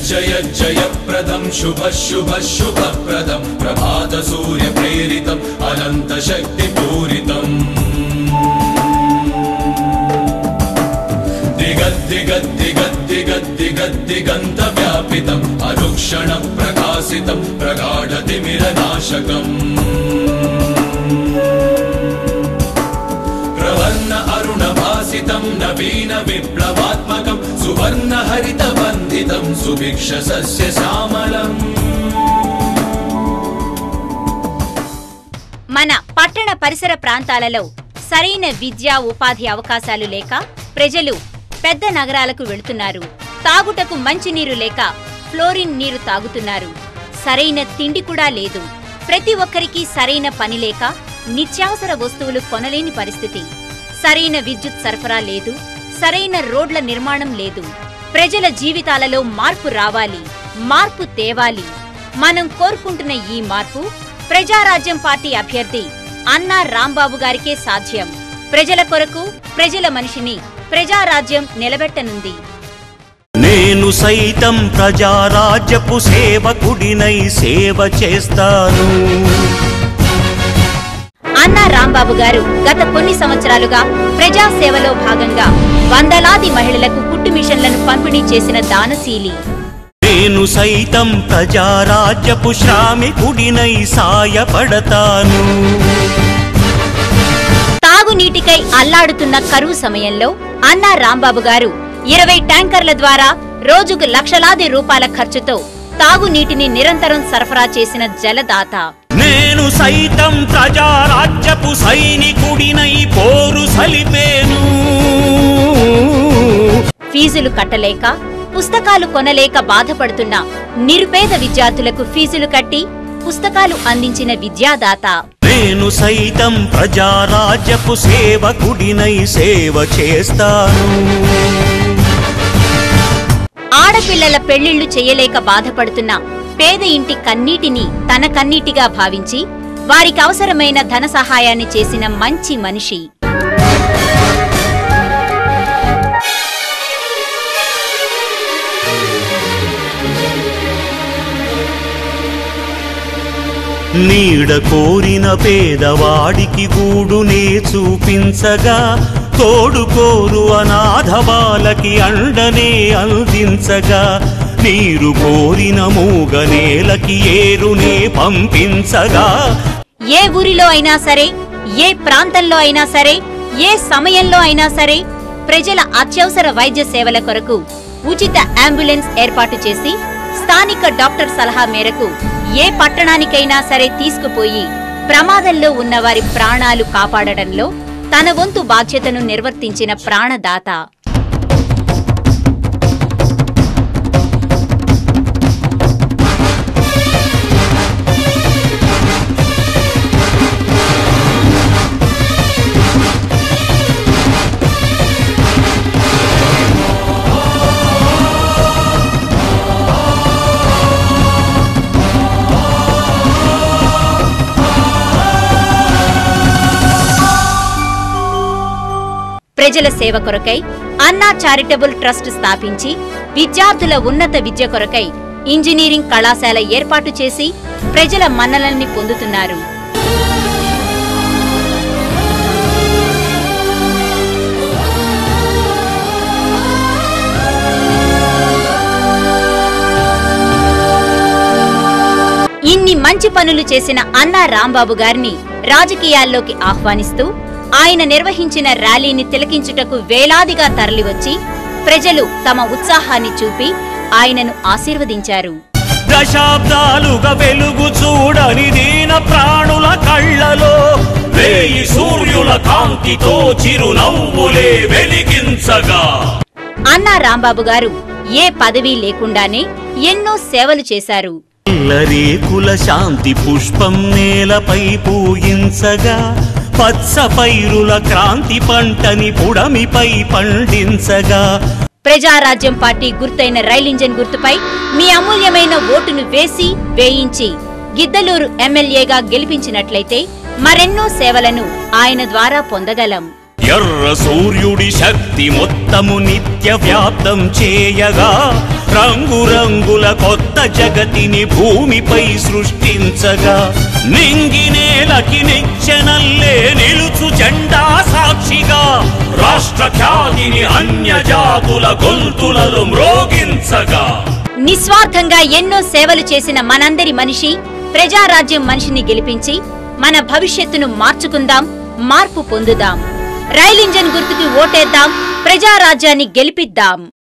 जयज्जयप्रदं शुभ शुभ शुभप्रदं प्रभातसूर्यप्रेरितम् अनन्तशक्तिपूरितम् दिगद्दिगद्दिगद्दिगद्दिगद्दिगन्तव्यापितम् अनुक्षणं प्रकाशितं प्रगाढतिमिरनाशकम् प्रवर्ण अरुणभासितं नवीन विप्लवात्मकं सुवर्ण हरितबन्धितं सुभिक्ष सस्य श्यामलम् మన పట్టణ పరిసర ప్రాంతాలలో సరైన విద్యా ఉపాధి అవకాశాలు లేక ప్రజలు పెద్ద నగరాలకు వెళుతున్నారు తాగుటకు మంచినీరు లేక ఫ్లోరిన్ నీరు తాగుతున్నారు సరైన తిండి కూడా లేదు ప్రతి ఒక్కరికి సరైన పని లేక నిత్యావసర వస్తువులు కొనలేని పరిస్థితి సరైన విద్యుత్ సరఫరా లేదు సరైన రోడ్ల నిర్మాణం లేదు ప్రజల జీవితాలలో మార్పు రావాలి మార్పు తేవాలి మనం కోరుకుంటున్న ఈ మార్పు ప్రజారాజ్యం పార్టీ అభ్యర్థి అన్నా రాంబాబు గారికే సాధ్యం ప్రజల కొరకు ప్రజల మనిషిని ప్రజారాజ్యం నిలబెట్టనుంది నేను సైతం ప్రజారాజ్యపు సేవకుడినై సేవ చేస్తాను అన్నా రాంబాబు గారు గత కొన్ని సంవత్సరాలుగా ప్రజా సేవలో భాగంగా వందలాది మహిళలకు కుట్టు మిషన్లను పంపిణీ చేసిన దానశీలి నేను సైతం ప్రజారాజ్యపు శ్రామికుడినై సాయపడతాను తాగునీటికై అల్లాడుతున్న కరువు సమయంలో అన్నా రాంబాబు గారు ఇరవై ట్యాంకర్ల ద్వారా రోజుకు లక్షలాది రూపాయల ఖర్చుతో తాగునీటిని నిరంతరం సరఫరా చేసిన జలదాత నేను సైతం ప్రజారాజ్యపు సైనికుడినై పోరు సలిపేను ఫీజులు కట్టలేక పుస్తకాలు కొనలేక బాధపడుతున్న నిరుపేద విద్యార్థులకు ఫీజులు కట్టి పుస్తకాలు అందించిన విద్యాదాత నేను సైతం ప్రజారాజ్యపు సేవకుడినై సేవ చేస్తాను ఆడపిల్లల పెళ్లిళ్లు చేయలేక బాధపడుతున్న పేద ఇంటి కన్నీటిని తన కన్నీటిగా భావించి వారికి అవసరమైన ధన సహాయాన్ని చేసిన మంచి మనిషి నీడ కోరిన పేదవాడికి గూడునే చూపించగా తోడు కోరు అనాథ బాలకి అండనే అందించగా నీరు కోరిన మూగ నేలకి ఏరునే పంపించగా ఏ ఊరిలో అయినా సరే ఏ ప్రాంతంలో అయినా సరే ఏ సమయంలో అయినా సరే ప్రజల అత్యవసర వైద్య సేవల కొరకు ఉచిత అంబులెన్స్ ఏర్పాటు చేసి స్థానిక డాక్టర్ సలహా మేరకు ఏ పట్టణానికైనా సరే తీసుకుపోయి ప్రమాదంలో ఉన్న వారి ప్రాణాలు కాపాడడంలో తన వంతు బాధ్యతను నిర్వర్తించిన ప్రాణదాత ప్రజల సేవ కొరకై అన్నా చారిటబుల్ ట్రస్ట్ స్థాపించి విద్యార్థుల ఉన్నత విద్య కొరకై ఇంజనీరింగ్ కళాశాల ఏర్పాటు చేసి ప్రజల మన్ననల్ని పొందుతున్నారు ఇన్ని మంచి పనులు చేసిన అన్నా రాంబాబు గారిని రాజకీయాల్లోకి ఆహ్వానిస్తూ ఆయన నిర్వహించిన ర్యాలీని తిలకించుటకు వేలాదిగా తరలివచ్చి ప్రజలు తమ ఉత్సాహాన్ని చూపి ఆయనను ఆశీర్వదించారు దశాబ్దాలుగా వెలుగు చూడని దీన ప్రాణుల కళ్ళలో వేయి సూర్యుల కాంతితో చిరునవ్వులే వెలిగించగా అన్నా రాంబాబు గారు ఏ పదవీ లేకుండానే ఎన్నో సేవలు చేశారు రేకుల శాంతి పుష్పం నేలపై పూయించగా పచ్చ పైరుల క్రాంతి పంటని పుడమిపై పండించగా ప్రజారాజ్యం పార్టీ గుర్తైన రైల్ ఇంజన్ గుర్తుపై మీ అమూల్యమైన ఓటును వేసి వేయించి గిద్దలూరు ఎమ్మెల్యేగా గెలిపించినట్లయితే మరెన్నో సేవలను ఆయన ద్వారా పొందగలం ఎర్ర సూర్యుడి శక్తి మొత్తము నిత్య వ్యాప్తం చేయగా రంగురంగుల కొత్త జగతిని భూమిపై సృష్టించగా నింగి నేలకి నిచ్చెనల్లే నిలుచు జెండా సాక్షిగా రాష్ట్ర ఖ్యాతిని అన్య జాతుల గొంతులలో మ్రోగించగా నిస్వార్థంగా ఎన్నో సేవలు చేసిన మనందరి మనిషి ప్రజారాజ్యం మనిషిని గెలిపించి మన భవిష్యత్తును మార్చుకుందాం మార్పు పొందుదాం రైల్ ఇంజన్ గుర్తుకి ఓటేద్దాం ప్రజారాజ్యాన్ని గెలిపిద్దాం